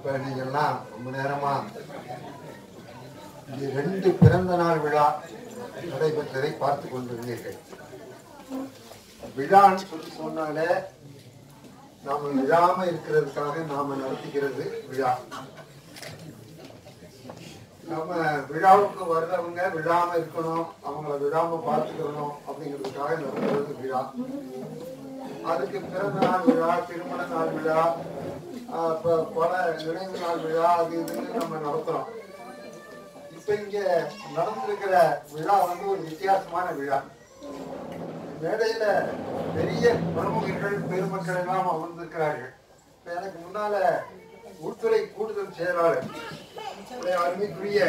இப்ப நீங்கெல்லாம் ரொம்ப நேரமா இங்கே ரெண்டு பிறந்த நாள் விழா நடைபெற்றதை பார்த்து கொண்டிருந்தீர்கள் விழான்னு சொல்லி சொன்னாலே நாம விழாம இருக்கிறதுக்காக நாம நடத்திக்கிறது விழா நம்ம விழாவுக்கு வர்றவங்க விழாம இருக்கணும் அவங்கள விழாம பார்த்துக்கணும் அப்படிங்கிறதுக்காக நடத்துறது விழா அதுக்கு பிறந்த நாள் விழா திருமண நாள் விழா ஆஹ் ப- பல நினைவு நாள் விழா அது இதுன்னு நம்ம நடத்துறோம் இப்ப இங்க நடந்திருக்கிற விழா வந்து ஒரு வித்தியாசமான விழா மேடையில பெரிய பிரமுகர்கள் பெருமக்கள் எல்லாம் அமர்ந்திருக்கிறார்கள் இப்ப எனக்கு முன்னால உள்துறை கூடுதல் செயலாளர் உடைய அருமைக்குரிய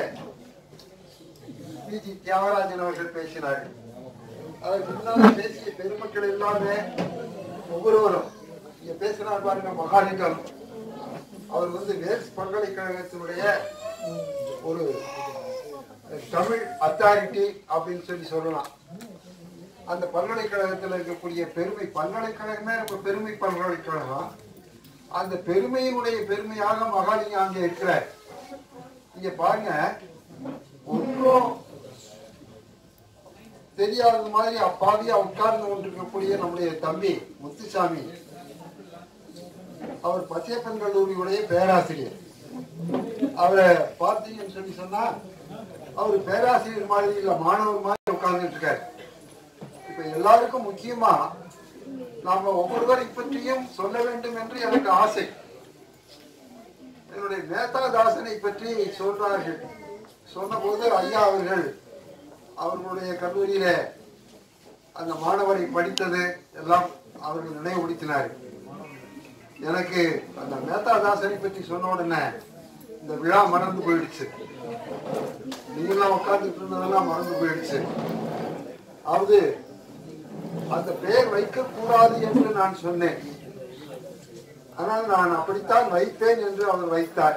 பிஜி தியாகராஜன் அவர்கள் பேசினார்கள் அதற்கு முன்னால் பேசிய பெருமக்கள் எல்லாமே ஒவ்வொருவரும் இங்க பேசினார் பாருங்க மகாலிங்கம் அவர் வந்து வேல்ஸ் பல்கலைக்கழகத்தினுடைய ஒரு தமிழ் அத்தாரிட்டி அப்படின்னு சொல்லி சொல்லலாம் அந்த பல்கலைக்கழகத்தில் இருக்கக்கூடிய பெருமை பல்கலைக்கழகமே ரொம்ப பெருமை பல்கலைக்கழகம் அந்த பெருமையினுடைய பெருமையாக மகாலிங்கம் அங்கே இருக்கிறார் இங்க பாருங்க ஒன்றும் தெரியாத மாதிரி அப்பாவியா உட்கார்ந்து கொண்டிருக்கக்கூடிய நம்முடைய தம்பி முத்துசாமி அவர் பச்சையப்பன் கல்லூரியுடைய பேராசிரியர் அவரை பார்த்தீங்கன்னு சொல்லி சொன்னா அவர் பேராசிரியர் மாதிரி இல்ல மாணவர் மாதிரி உட்கார்ந்துட்டு இருக்காரு இப்ப எல்லாருக்கும் முக்கியமா நாம ஒவ்வொருவரை பற்றியும் சொல்ல வேண்டும் என்று எனக்கு ஆசை என்னுடைய நேதாதாசனை பற்றி சொல்றார்கள் சொன்னபோது ஐயா அவர்கள் அவர்களுடைய கல்லூரியில அந்த மாணவரை படித்தது எல்லாம் அவர்கள் நினைவுபடுத்தினார்கள் எனக்கு அந்த மேத்தாதாசனை பற்றி சொன்ன உடனே இந்த விழா மறந்து போயிடுச்சு நீங்களாம் உட்கார்ந்துட்டு இருந்ததெல்லாம் மறந்து போயிடுச்சு அதாவது அந்த பெயர் வைக்க கூடாது என்று நான் சொன்னேன் ஆனால் நான் அப்படித்தான் வைப்பேன் என்று அவர் வைத்தார்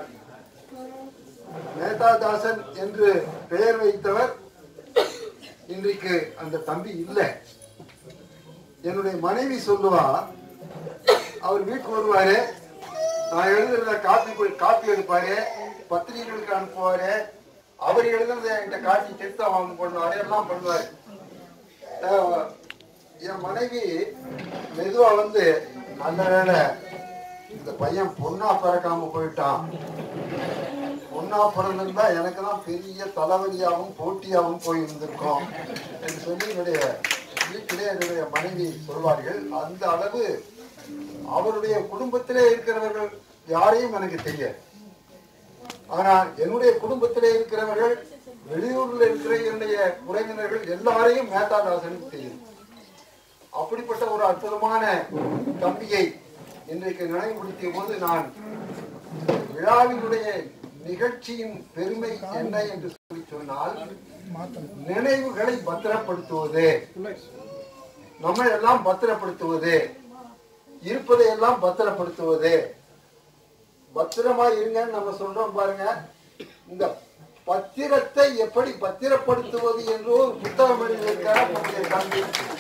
மேதாதாசன் என்று பெயர் வைத்தவர் இன்றைக்கு அந்த தம்பி இல்லை என்னுடைய மனைவி சொல்லுவா அவர் வீட்டுக்கு வருவாரு நான் எழுதுறத காப்பி போய் காப்பி எடுப்பாரு பத்திரிகைகளுக்கு அனுப்புவாரு அவர் எழுதுறத என்கிட்ட காட்டி திருத்த வாங்க பண்ணுவாரு எல்லாம் பண்ணுவாரு அஹ் என் மனைவி மெதுவா வந்து நல்ல வேளை இந்த பையன் பொண்ணா பிறக்காம போயிட்டான் பொண்ணா பிறந்திருந்தா எனக்கு தான் பெரிய தலைவலியாகவும் போட்டியாகவும் போயிருந்திருக்கும் என்று சொல்லி என்னுடைய வீட்டிலே என்னுடைய மனைவி சொல்வார்கள் அந்த அளவு அவருடைய குடும்பத்திலே இருக்கிறவர்கள் யாரையும் எனக்கு தெரியாது ஆனால் என்னுடைய குடும்பத்திலே இருக்கிறவர்கள் வெளியூர்ல இருக்கிற என்னுடைய உறவினர்கள் எல்லாரையும் மேத்தாதாசனுக்கு தெரியும் அப்படிப்பட்ட ஒரு அற்புதமான தம்பியை இன்றைக்கு நினைவுபடுத்திய போது நான் விழாவினுடைய நிகழ்ச்சியின் பெருமை என்ன என்று சொல்லி சொன்னால் நினைவுகளை பத்திரப்படுத்துவது நம்ம எல்லாம் பத்திரப்படுத்துவது இருப்பதை எல்லாம் பத்திரப்படுத்துவது பத்திரமா இருங்கன்னு நம்ம சொல்றோம் பாருங்க இந்த பத்திரத்தை எப்படி பத்திரப்படுத்துவது என்று ஒரு புத்தகம் எழுதியிருக்கிறார் நம்முடைய தம்பி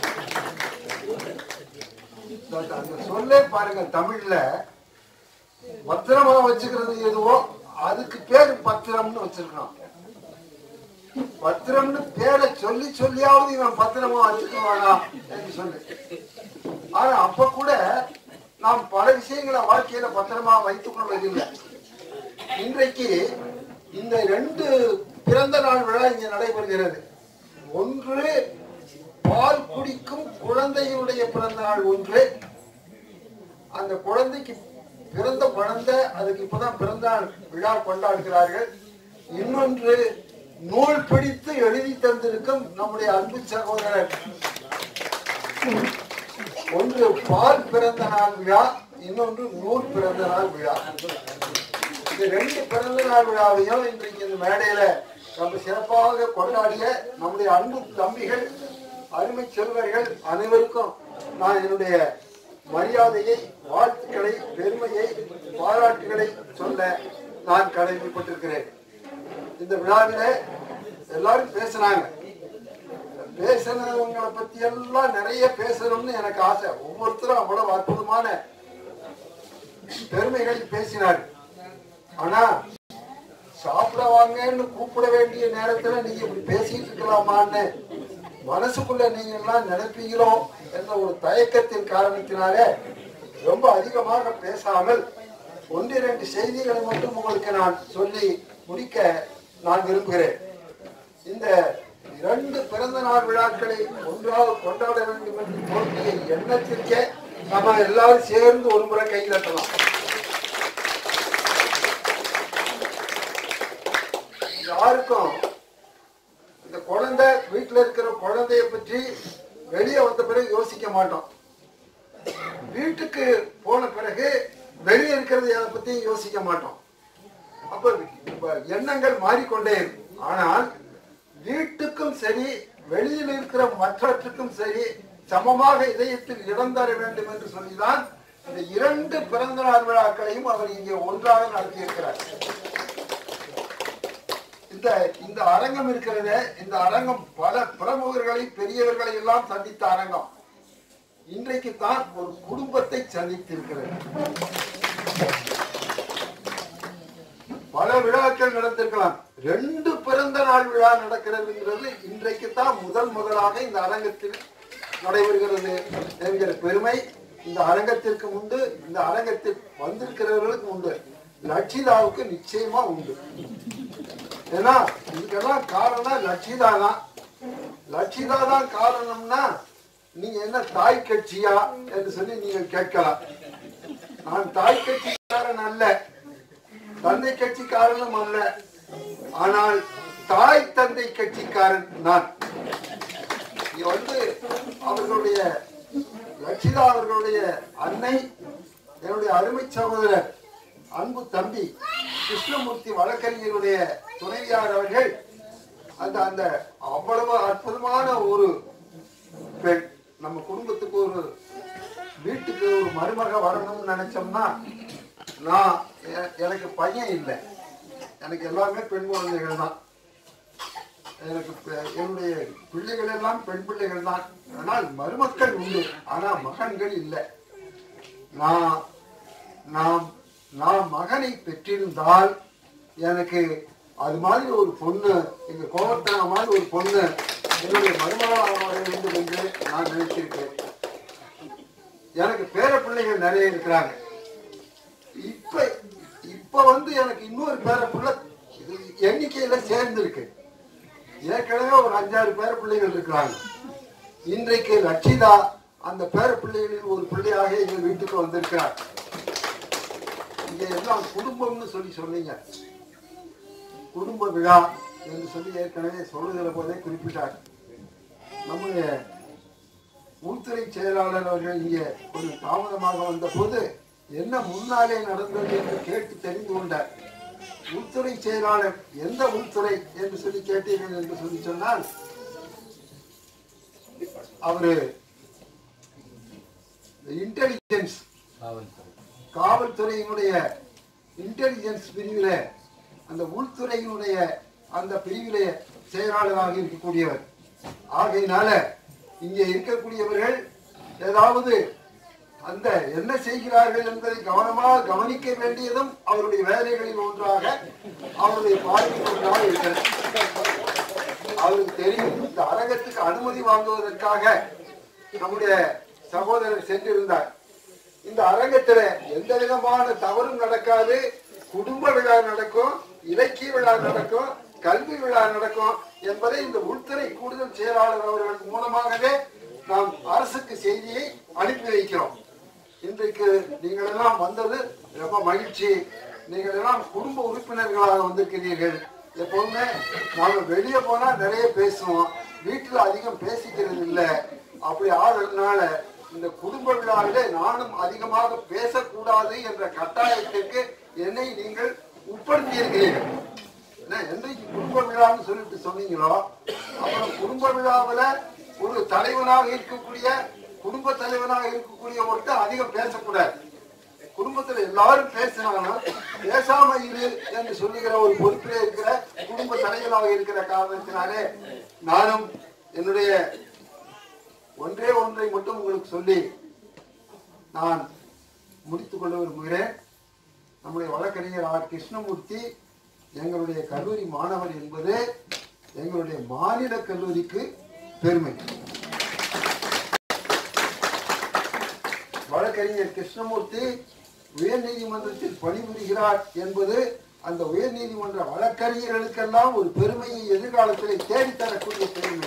அந்த சொல்லே பாருங்க தமிழ்ல பத்திரமா வச்சுக்கிறது எதுவோ அதுக்கு பேரு பத்திரம்னு வச்சிருக்கணும் பத்திரம்னு பேரை சொல்லி சொல்லியாவது இவன் பத்திரமா வச்சுக்குவானா என்று சொல்லு ஆனா அப்ப கூட நாம் பல விஷயங்களை வாழ்க்கையில பத்திரமா வைத்துக் கொள்வதில்லை இன்றைக்கு இந்த ரெண்டு பிறந்த நாள் விழா இங்க நடைபெறுகிறது ஒன்று பால் குடிக்கும் குழந்தையினுடைய பிறந்த நாள் ஒன்று அந்த குழந்தைக்கு பிறந்த குழந்தை அதுக்கு இப்பதான் பிறந்த நாள் விழா கொண்டாடுகிறார்கள் இன்னொன்று நூல் பிடித்து எழுதி தந்திருக்கும் நம்முடைய அன்பு சகோதரர் ஒன்று பால் பிறந்த நாள் விழா இன்னொன்று நூல் பிறந்த நாள் விழா இந்த ரெண்டு பிறந்த நாள் விழாவையும் இன்றைக்கு இந்த மேடையில நம்ம சிறப்பாக கொண்டாடிய நம்முடைய அன்பு தம்பிகள் அருமை செல்வர்கள் அனைவருக்கும் நான் என்னுடைய மரியாதையை வாழ்த்துக்களை பெருமையை பாராட்டுகளை சொல்ல நான் கடமைப்பட்டிருக்கிறேன் இந்த விழாவில எல்லாரும் பேசினாங்க பேசினவங்களை பத்தி எல்லாம் நிறைய பேசணும்னு எனக்கு ஆசை ஒவ்வொருத்தரும் அவ்வளவு அற்புதமான பெருமைகளை பேசினார் ஆனா சாப்பிட வாங்கன்னு கூப்பிட வேண்டிய நேரத்துல நீங்க இப்படி பேசிட்டு இருக்கலாமான்னு மனசுக்குள்ள நீங்க எல்லாம் நினைப்பீங்களோ என்ற ஒரு தயக்கத்தின் காரணத்தினாலே ரொம்ப அதிகமாக பேசாமல் ஒன்று இரண்டு செய்திகளை மட்டும் உங்களுக்கு நான் சொல்லி முடிக்க நான் விரும்புகிறேன் இந்த இரண்டு பிறந்த நாள் விழாக்களை ஒன்றாக கொண்டாட வேண்டும் என்று தோன்றிய எண்ணத்திற்கே நம்ம எல்லாரும் சேர்ந்து ஒரு முறை கை தட்டலாம் யாருக்கும் இந்த குழந்தை வீட்டுல இருக்கிற குழந்தைய பற்றி வெளியே வந்த பிறகு யோசிக்க மாட்டோம் வீட்டுக்கு போன பிறகு வெளியே இருக்கிறது அதை பத்தி யோசிக்க மாட்டோம் அப்ப இப்ப எண்ணங்கள் மாறிக்கொண்டே இருக்கும் ஆனால் வீட்டுக்கும் சரி வெளியில் இருக்கிற மற்றவற்றுக்கும் சரி சமமாக இதயத்தில் இடம் தர வேண்டும் என்று சொல்லிதான் இந்த இரண்டு பிறந்த நாள் விழாக்களையும் அவர் இங்கே ஒன்றாக நடத்தியிருக்கிறார் இந்த இந்த அரங்கம் இருக்கிறதே இந்த அரங்கம் பல பிரமுகர்களை பெரியவர்களை எல்லாம் சந்தித்த அரங்கம் இன்றைக்கு தான் ஒரு குடும்பத்தை சந்தித்திருக்கிறது பல விழாக்கள் நடந்திருக்கலாம் ரெண்டு பிறந்த நாள் விழா நடக்கிறதுங்கிறது இன்றைக்கு தான் முதல் முதலாக இந்த அரங்கத்தில் நடைபெறுகிறது என்கிற பெருமை இந்த அரங்கத்திற்கு உண்டு இந்த அரங்கத்தில் வந்திருக்கிறவர்களுக்கு உண்டு லட்சிதாவுக்கு நிச்சயமா உண்டு ஏன்னா இதுக்கெல்லாம் காரணம் லட்சிதா தான் லட்சிதா தான் காரணம்னா நீங்க என்ன தாய் கட்சியா என்று சொல்லி நீங்க கேட்கலாம் நான் தாய் கட்சிக்காரன் அல்ல தந்தை கட்சிக்காரனும் அல்ல ஆனால் தாய் தந்தை கட்சிக்காரன் நான் இது வந்து அவர்களுடைய லட்சிதா அவர்களுடைய அன்னை என்னுடைய அருமை சகோதரர் அன்பு தம்பி கிருஷ்ணமூர்த்தி வழக்கறிஞருடைய துணைவியார் அவர்கள் அந்த அந்த அவ்வளவு அற்புதமான ஒரு பெண் நம்ம குடும்பத்துக்கு ஒரு வீட்டுக்கு ஒரு மருமக வரணும்னு நினைச்சோம்னா நான் எ- எனக்கு பையன் இல்லை எனக்கு எல்லாமே பெண் குழந்தைகள் தான் எனக்கு பெ- என்னுடைய பிள்ளைகள் எல்லாம் பெண் பிள்ளைகள் தான் ஆனால் மருமக்கள் உண்டு ஆனா மகன்கள் இல்லை நான் நாம் நான் மகனை பெற்றிருந்தால் எனக்கு அது மாதிரி ஒரு பொண்ணு எங்க கோவத்தன மாதிரி ஒரு பொண்ணு என்னுடைய மருமகளாக வர வேண்டும் என்று நான் நினைச்சிருக்கேன் எனக்கு பேர பிள்ளைகள் நிறைய இருக்கிறாங்க இப்ப இப்ப வந்து எனக்கு இன்னொரு பேர பிள்ளை இது எண்ணிக்கையில சேர்ந்திருக்கு ஏற்கனவே ஒரு அஞ்சாறு பேர பிள்ளைகள் இருக்கிறாங்க இன்றைக்கு லட்சிதா அந்த பேர பிள்ளைகளில் ஒரு பிள்ளையாக எங்கள் வீட்டுக்கு வந்திருக்கிறார் இங்க எல்லாம் குடும்பம்னு சொல்லி சொன்னீங்க குடும்ப விழா என்று சொல்லி ஏற்கனவே சொல்லுகிற போதே குறிப்பிட்டார் நம்முடைய உள்துறை செயலாளர் அவர்கள் இங்கே கொஞ்சம் தாமதமாக வந்த போது என்ன முன்னாலே நடந்தது என்று கேட்டு தெரிந்து கொண்டார் உள்துறை செயலாளர் எந்த உள்துறை என்று சொல்லி கேட்டீர்கள் என்று சொல்லி சொன்னால் அவரு இன்டெலிஜென்ஸ் காவல்துறையினுடைய இன்டெலிஜென்ஸ் பிரிவில அந்த உள்துறையினுடைய அந்த பிரிவிலே செயலாளராக இருக்கக்கூடியவர் ஆகையினால இங்கே இருக்கக்கூடியவர்கள் ஏதாவது அந்த என்ன செய்கிறார்கள் என்பதை கவனமாக கவனிக்க வேண்டியதும் அவருடைய வேலைகளில் ஒன்றாக அவருடைய பார்வையில் ஒன்றாக இருக்கிறது அவருக்கு தெரியும் இந்த அரங்கத்துக்கு அனுமதி வாங்குவதற்காக நம்முடைய சகோதரர் சென்றிருந்தார் இந்த அரங்கத்துல எந்த விதமான தவறும் நடக்காது குடும்ப விழா நடக்கும் இலக்கிய விழா நடக்கும் கல்வி விழா நடக்கும் என்பதை இந்த உள்துறை கூடுதல் செயலாளர் அவர்கள் மூலமாகவே நாம் அரசுக்கு செய்தியை அனுப்பி வைக்கிறோம் இன்றைக்கு நீங்கள் எல்லாம் வந்தது ரொம்ப மகிழ்ச்சி நீங்கள் எல்லாம் குடும்ப உறுப்பினர்களாக வந்திருக்கிறீர்கள் எப்பவுமே நாம வெளியே போனா நிறைய பேசுவோம் வீட்டுல அதிகம் பேசிக்கிறது இல்லை அப்படி ஆகிறதுனால இந்த குடும்ப விழாவிலே நானும் அதிகமாக பேசக்கூடாது என்ற கட்டாயத்திற்கு என்னை நீங்கள் உட்படுத்தி இருக்கிறீர்கள் என்ன, என்றைக்கு குடும்ப விழான்னு சொல்லிட்டு சொன்னீங்களோ அப்புறம் குடும்ப விழாவுல ஒரு தலைவனாக இருக்கக்கூடிய குடும்ப தலைவனாக இருக்கக்கூடிய ஒருத்தர் அதிகம் பேசக்கூடாது குடும்பத்துல எல்லாரும் பேசினாலும் பேசாம இரு என்று சொல்லுகிற ஒரு பொறுப்பிலே இருக்கிற குடும்ப தலைவனாக இருக்கிற காரணத்தினாலே நானும் என்னுடைய ஒன்றே ஒன்றை மட்டும் உங்களுக்கு சொல்லி நான் முடித்துக் கொள்ள விரும்புகிறேன் நம்முடைய வழக்கறிஞர் ஆர் கிருஷ்ணமூர்த்தி எங்களுடைய கல்லூரி மாணவர் என்பது எங்களுடைய மாநில கல்லூரிக்கு பெருமை வழக்கறிஞர் கிருஷ்ணமூர்த்தி உயர்நீதிமன்றத்தில் பணிபுரிகிறார் என்பது அந்த உயர்நீதிமன்ற வழக்கறிஞர்களுக்கெல்லாம் ஒரு பெருமையை எதிர்காலத்திலே தேடித்தரக்கூடிய பெருமை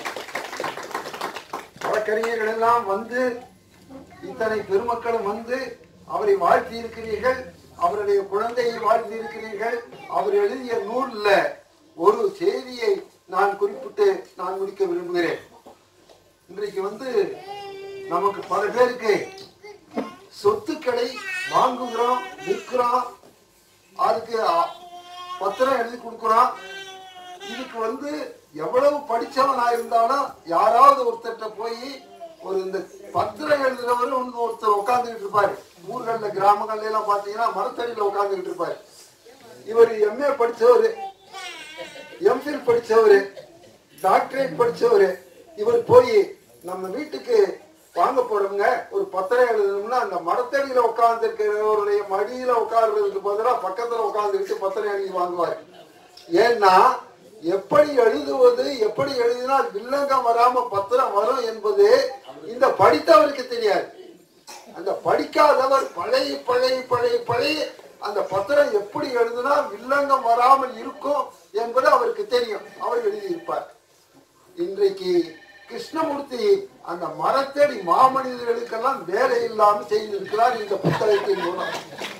வழக்கறிஞர்கள் எல்லாம் வந்து இத்தனை பெருமக்களும் வந்து அவரை வாழ்த்தி இருக்கிறீர்கள் அவருடைய குழந்தையை வாழ்த்தி இருக்கிறீர்கள் அவர் எழுதிய நூல்ல ஒரு செய்தியை நான் குறிப்பிட்டு நான் முடிக்க விரும்புகிறேன் இன்றைக்கு வந்து நமக்கு பல பேருக்கு சொத்துக்களை வாங்குகிறோம் விற்கிறோம் அதுக்கு அ- பத்திரம் எழுதி கொடுக்குறோம் இதுக்கு வந்து எவ்வளவு படிச்சவனா இருந்தாலும் யாராவது ஒருத்தர்கிட்ட போய் ஒரு இந்த பத்திரம் எழுதுறவர் வந்து ஒருத்தர் உட்கார்ந்துகிட்டு இருப்பாரு ஊர்கள்ல கிராமங்கள்ல எல்லாம் பாத்தீங்கன்னா மரத்தடியில உட்கார்ந்துகிட்டு இருப்பாரு இவர் எம்ஏ படிச்சவரு எம்ஃபில் படிச்சவரு டாக்டரேட் படிச்சவரு இவர் போய் நம்ம வீட்டுக்கு வாங்க போறவங்க ஒரு பத்திரம் எழுதணும்னா அந்த மரத்தடியில உட்கார்ந்து இருக்கிறவருடைய மடியில உட்கார்றதுக்கு பதிலா பக்கத்துல உட்கார்ந்துக்கிட்டு பத்திரம் எழுதி வாங்குவார் ஏன்னா எப்படி எழுதுவது எப்படி எழுதினால் வில்லங்கம் வராம பத்திரம் வரும் என்பது இந்த படித்தவருக்கு தெரியாது அந்த படிக்காதவர் பழைய பழைய பழைய பழைய அந்த பத்திரம் எப்படி எழுதுனா வில்லங்கம் வராமல் இருக்கும் என்பது அவருக்கு தெரியும் அவர் எழுதியிருப்பார் இன்றைக்கு கிருஷ்ணமூர்த்தி அந்த மரத்தடி மாமனிதர்களுக்கெல்லாம் வேலை இல்லாமல் செய்திருக்கிறார் இந்த புத்தகத்தின் மூலம்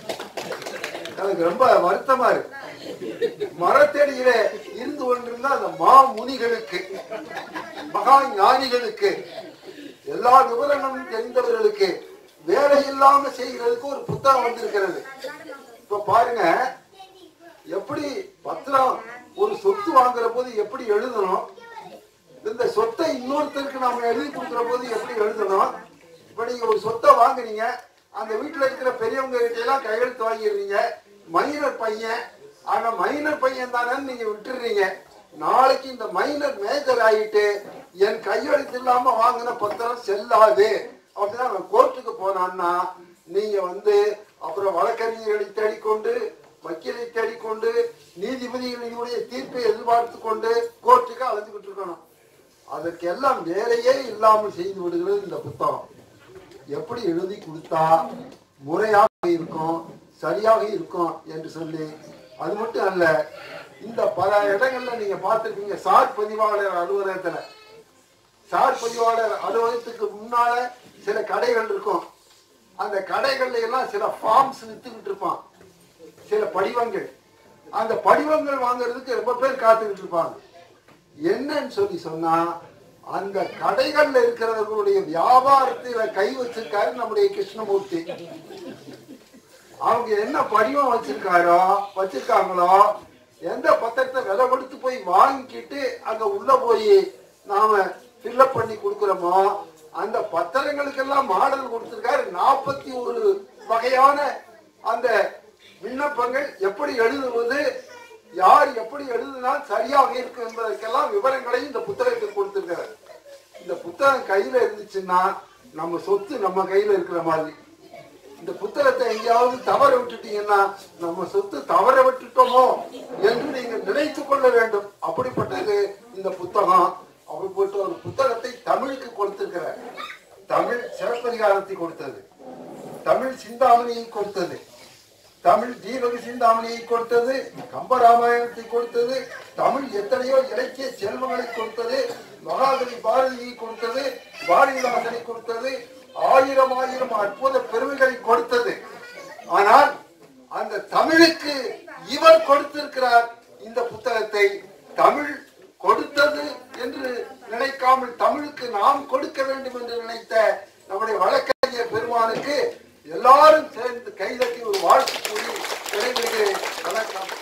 எனக்கு ரொம்ப வருத்தமா இருக்கு மரத்தடியில இருந்து கொண்டிருந்த அந்த மாமுனிகளுக்கு மகா ஞானிகளுக்கு எல்லா விவரங்களும் தெரிந்தவர்களுக்கு வேலை இல்லாம செய்கிறதுக்கு ஒரு புத்தகம் வந்திருக்கிறது இப்ப பாருங்க எப்படி பத்திரம் ஒரு சொத்து வாங்குற போது எப்படி எழுதணும் இந்த சொத்தை இன்னொருத்தருக்கு நாம எழுதி கொடுக்கிற போது எப்படி எழுதணும் இப்ப நீங்க ஒரு சொத்தை வாங்குனீங்க அந்த வீட்டுல இருக்கிற பெரியவங்க கிட்ட எல்லாம் கையெழுத்து வாங்கிடுறீங்க மைனர் பையன் ஆனா மைனர் பையன் தானே நீங்க விட்டுடுறீங்க நாளைக்கு இந்த மைனர் மேஜர் ஆயிட்டு என் கையெழுத்து இல்லாம வாங்கின பத்திரம் செல்லாது அப்படின்னா அவன் கோர்ட்டுக்கு போனான்னா நீங்க வந்து அப்புறம் வழக்கறிஞர்களை தேடிக்கொண்டு வக்கீலை தேடிக்கொண்டு நீதிபதிகளுடைய தீர்ப்பை எதிர்பார்த்து கொண்டு கோர்ட்டுக்கு அழைத்துக்கிட்டு இருக்கணும் அதற்கெல்லாம் வேலையே இல்லாமல் செய்து விடுகிறது இந்த புத்தகம் எப்படி எழுதி கொடுத்தா முறையாக இருக்கும் சரியாக இருக்கும் என்று சொல்லி அது மட்டும் அல்ல இந்த பல இடங்கள்ல நீங்க பார்த்திருப்பீங்க சார் பதிவாளர் அலுவலகத்துல சார் பதிவாளர் அலுவலகத்துக்கு முன்னால சில கடைகள் இருக்கும் அந்த கடைகள்ல எல்லாம் சில ஃபார்ம்ஸ் வித்துக்கிட்டு இருப்பான் சில படிவங்கள் அந்த படிவங்கள் வாங்குறதுக்கு ரொம்ப பேர் காத்துக்கிட்டு இருப்பாங்க என்னன்னு சொல்லி சொன்னா அந்த கடைகள்ல இருக்கிறவர்களுடைய வியாபாரத்தில கை வச்சிருக்காரு நம்முடைய கிருஷ்ணமூர்த்தி அவங்க என்ன படிவம் வச்சிருக்காரோ வச்சிருக்காங்களோ எந்த பத்திரத்தை விலை கொடுத்து போய் வாங்கிக்கிட்டு அங்க உள்ள போய் நாம ஃபில்லப் பண்ணி கொடுக்குறோமோ அந்த பத்திரங்களுக்கெல்லாம் மாடல் கொடுத்திருக்காரு நாற்பத்தி ஒரு வகையான அந்த விண்ணப்பங்கள் எப்படி எழுதுவது யார் எப்படி எழுதினால் சரியாக இருக்கும் என்பதற்கெல்லாம் விவரங்களை இந்த புத்தகத்தில் கொடுத்திருக்காரு இந்த புத்தகம் கையில இருந்துச்சுன்னா நம்ம சொத்து நம்ம கையில இருக்கிற மாதிரி இந்த புத்தகத்தை எங்கேயாவது தவற விட்டுட்டீங்கன்னா நம்ம சொத்து தவற விட்டுட்டோமோ என்று நீங்கள் நினைத்துக் கொள்ள வேண்டும் அப்படிப்பட்டது இந்த புத்தகம் அப்படிப்பட்ட ஒரு புத்தகத்தை தமிழுக்கு கொடுத்திருக்கிறார் தமிழ் சிறப்பதிகாரத்தை கொடுத்தது தமிழ் சிந்தாமணியை கொடுத்தது தமிழ் தீபக சிந்தாமணியை கொடுத்தது கம்பராமாயணத்தை கொடுத்தது தமிழ் எத்தனையோ இலக்கிய செல்வங்களை கொடுத்தது மகாகவி பாரதியை கொடுத்தது பாரதிதாசனை கொடுத்தது ஆயிரம் ஆயிரம் அற்புத பெருமைகளை கொடுத்தது ஆனால் அந்த தமிழுக்கு இவர் கொடுத்திருக்கிறார் இந்த புத்தகத்தை தமிழ் கொடுத்தது என்று நினைக்காமல் தமிழுக்கு நாம் கொடுக்க வேண்டும் என்று நினைத்த நம்முடைய வழக்கறிஞர் பெருமானுக்கு எல்லாரும் சேர்ந்து கைதட்டி ஒரு வாழ்த்து கூறி விடைபெறுகிறேன் வணக்கம்